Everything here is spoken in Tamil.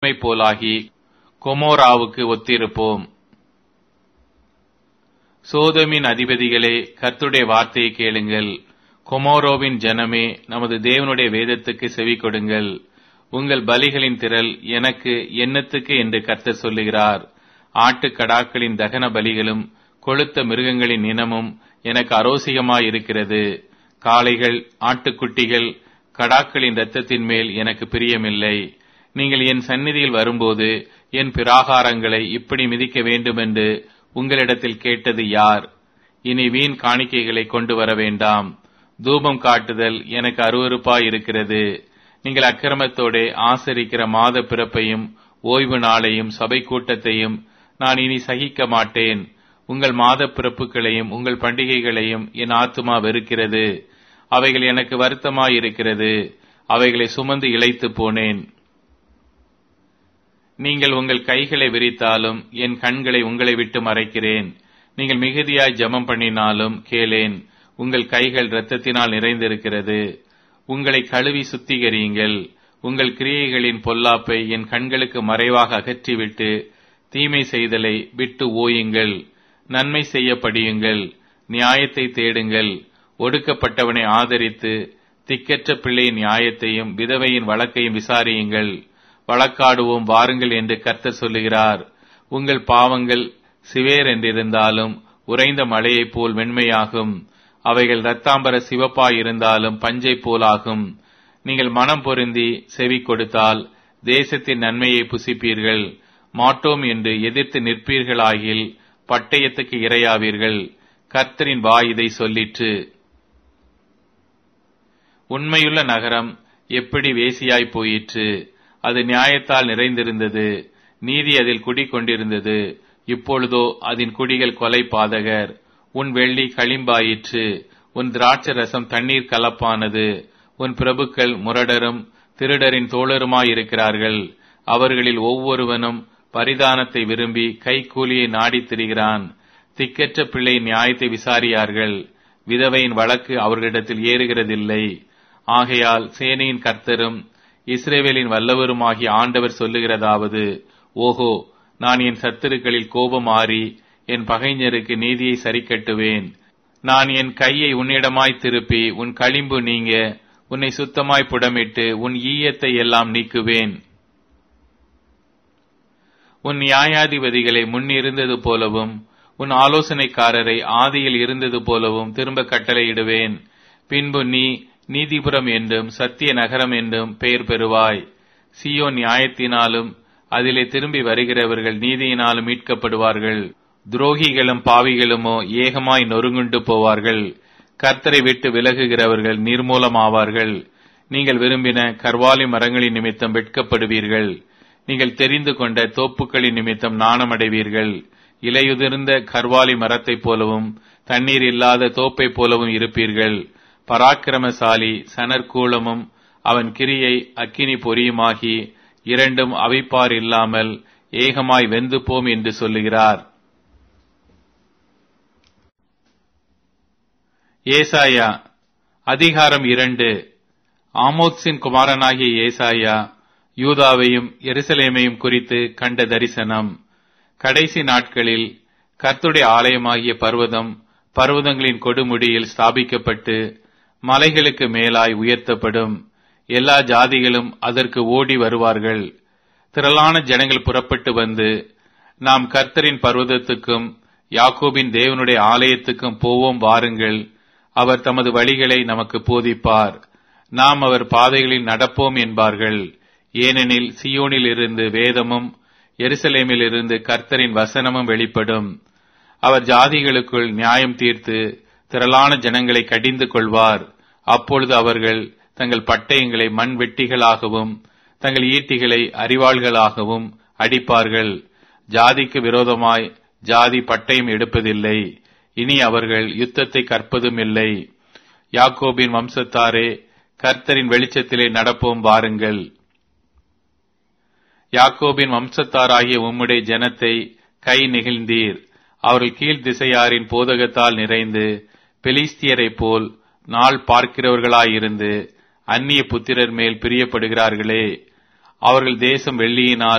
நம்மை போலாகி கொமோராவுக்கு ஒத்திருப்போம் சோதமின் அதிபதிகளே கர்த்துடைய வார்த்தையை கேளுங்கள் கொமோரோவின் ஜனமே நமது தேவனுடைய வேதத்துக்கு செவி கொடுங்கள் உங்கள் பலிகளின் திரள் எனக்கு எண்ணத்துக்கு என்று கர்த்தர் சொல்லுகிறார் ஆட்டுக்கடாக்களின் தகன பலிகளும் கொளுத்த மிருகங்களின் இனமும் எனக்கு அரோசிகமாயிருக்கிறது காளைகள் ஆட்டுக்குட்டிகள் கடாக்களின் இரத்தத்தின் மேல் எனக்கு பிரியமில்லை நீங்கள் என் சந்நிதியில் வரும்போது என் பிராகாரங்களை இப்படி மிதிக்க வேண்டுமென்று உங்களிடத்தில் கேட்டது யார் இனி வீண் காணிக்கைகளை கொண்டு வர வேண்டாம் தூபம் காட்டுதல் எனக்கு அருவறுப்பாய் இருக்கிறது நீங்கள் அக்கிரமத்தோடே ஆசரிக்கிற மாத பிறப்பையும் ஓய்வு நாளையும் சபை கூட்டத்தையும் நான் இனி சகிக்க மாட்டேன் உங்கள் மாத பிறப்புகளையும் உங்கள் பண்டிகைகளையும் என் ஆத்துமா வெறுக்கிறது அவைகள் எனக்கு வருத்தமாயிருக்கிறது அவைகளை சுமந்து இழைத்து போனேன் நீங்கள் உங்கள் கைகளை விரித்தாலும் என் கண்களை உங்களை விட்டு மறைக்கிறேன் நீங்கள் மிகுதியாய் ஜெபம் பண்ணினாலும் கேளேன் உங்கள் கைகள் இரத்தத்தினால் நிறைந்திருக்கிறது உங்களை கழுவி சுத்திகரியுங்கள் உங்கள் கிரியைகளின் பொல்லாப்பை என் கண்களுக்கு மறைவாக அகற்றிவிட்டு தீமை செய்தலை விட்டு ஓயுங்கள் நன்மை செய்ய படியுங்கள் நியாயத்தை தேடுங்கள் ஒடுக்கப்பட்டவனை ஆதரித்து திக்கற்ற பிள்ளையின் நியாயத்தையும் விதவையின் வழக்கையும் விசாரியுங்கள் வழக்காடுவோம் வாருங்கள் என்று கர்த்தர் சொல்லுகிறார் உங்கள் பாவங்கள் சிவேர் என்றிருந்தாலும் உறைந்த மழையைப் போல் வெண்மையாகும் அவைகள் இரத்தாம்பர சிவப்பாயிருந்தாலும் பஞ்சை போலாகும் நீங்கள் மனம் பொருந்தி செவி கொடுத்தால் தேசத்தின் நன்மையை புசிப்பீர்கள் மாட்டோம் என்று எதிர்த்து நிற்பீர்களாகில் பட்டயத்துக்கு இரையாவீர்கள் கர்த்தரின் வாய் இதை சொல்லிற்று உண்மையுள்ள நகரம் எப்படி வேசியாய் போயிற்று அது நியாயத்தால் நிறைந்திருந்தது நீதி அதில் குடிக்கொண்டிருந்தது இப்பொழுதோ அதன் குடிகள் கொலை பாதகர் உன் வெள்ளி களிம்பாயிற்று உன் திராட்சை ரசம் தண்ணீர் கலப்பானது உன் பிரபுக்கள் முரடரும் திருடரின் தோழருமாயிருக்கிறார்கள் அவர்களில் ஒவ்வொருவனும் பரிதானத்தை விரும்பி கைக்கூலியை நாடித் திரிகிறான் திக்கற்ற பிள்ளை நியாயத்தை விசாரியார்கள் விதவையின் வழக்கு அவர்களிடத்தில் ஏறுகிறதில்லை ஆகையால் சேனையின் கர்த்தரும் இஸ்ரேவேலின் வல்லவருமாகிய ஆண்டவர் சொல்லுகிறதாவது ஓஹோ நான் என் சத்துருக்களில் கோபம் ஆறி என் பகைஞருக்கு நீதியை சரிக்கட்டுவேன் நான் என் கையை உன்னிடமாய் திருப்பி உன் களிம்பு நீங்க உன்னை சுத்தமாய் புடமிட்டு உன் ஈயத்தை எல்லாம் நீக்குவேன் உன் நியாயாதிபதிகளை முன்னிருந்தது போலவும் உன் ஆலோசனைக்காரரை ஆதியில் இருந்தது போலவும் திரும்ப கட்டளையிடுவேன் பின்பு நீ நீதிபுரம் என்றும் சத்திய நகரம் என்றும் பெயர் பெறுவாய் சியோ நியாயத்தினாலும் அதிலே திரும்பி வருகிறவர்கள் நீதியினாலும் மீட்கப்படுவார்கள் துரோகிகளும் பாவிகளுமோ ஏகமாய் நொறுங்குண்டு போவார்கள் கர்த்தரை விட்டு விலகுகிறவர்கள் நிர்மூலமாவார்கள் நீங்கள் விரும்பின கர்வாலி மரங்களின் நிமித்தம் வெட்கப்படுவீர்கள் நீங்கள் தெரிந்து கொண்ட தோப்புக்களின் நிமித்தம் நாணமடைவீர்கள் இலையுதிர்ந்த கர்வாலி மரத்தைப் போலவும் தண்ணீர் இல்லாத தோப்பைப் போலவும் இருப்பீர்கள் பராக்கிரமசாலி சனற்கூலமும் அவன் கிரியை அக்கினி பொரியுமாகி இரண்டும் அவிப்பார் இல்லாமல் ஏகமாய் வெந்து போம் என்று சொல்லுகிறார் ஏசாயா அதிகாரம் இரண்டு ஆமோத்ஸின் குமாரனாகிய ஏசாயா யூதாவையும் எருசலேமையும் குறித்து கண்ட தரிசனம் கடைசி நாட்களில் கர்த்துடைய ஆலயமாகிய பர்வதம் பர்வதங்களின் கொடுமுடியில் ஸ்தாபிக்கப்பட்டு மலைகளுக்கு மேலாய் உயர்த்தப்படும் எல்லா ஜாதிகளும் அதற்கு ஓடி வருவார்கள் திரளான ஜனங்கள் புறப்பட்டு வந்து நாம் கர்த்தரின் பர்வதத்துக்கும் யாக்கோபின் தேவனுடைய ஆலயத்துக்கும் போவோம் வாருங்கள் அவர் தமது வழிகளை நமக்கு போதிப்பார் நாம் அவர் பாதைகளில் நடப்போம் என்பார்கள் ஏனெனில் சியோனில் இருந்து வேதமும் எருசலேமில் இருந்து கர்த்தரின் வசனமும் வெளிப்படும் அவர் ஜாதிகளுக்குள் நியாயம் தீர்த்து திரளான ஜனங்களை கடிந்து கொள்வார் அப்பொழுது அவர்கள் தங்கள் பட்டயங்களை மண் வெட்டிகளாகவும் தங்கள் ஈட்டிகளை அறிவாள்களாகவும் அடிப்பார்கள் ஜாதிக்கு விரோதமாய் ஜாதி பட்டயம் எடுப்பதில்லை இனி அவர்கள் யுத்தத்தை கற்பதும் இல்லை யாக்கோபின் வம்சத்தாரே கர்த்தரின் வெளிச்சத்திலே நடப்போம் வாருங்கள் யாக்கோபின் வம்சத்தாராகிய உம்முடைய ஜனத்தை கை நெகிழ்ந்தீர் அவர்கள் கீழ் திசையாரின் போதகத்தால் நிறைந்து பெலிஸ்தியரைப் போல் நாள் பார்க்கிறவர்களாயிருந்து அந்நிய புத்திரர் மேல் பிரியப்படுகிறார்களே அவர்கள் தேசம் வெள்ளியினால்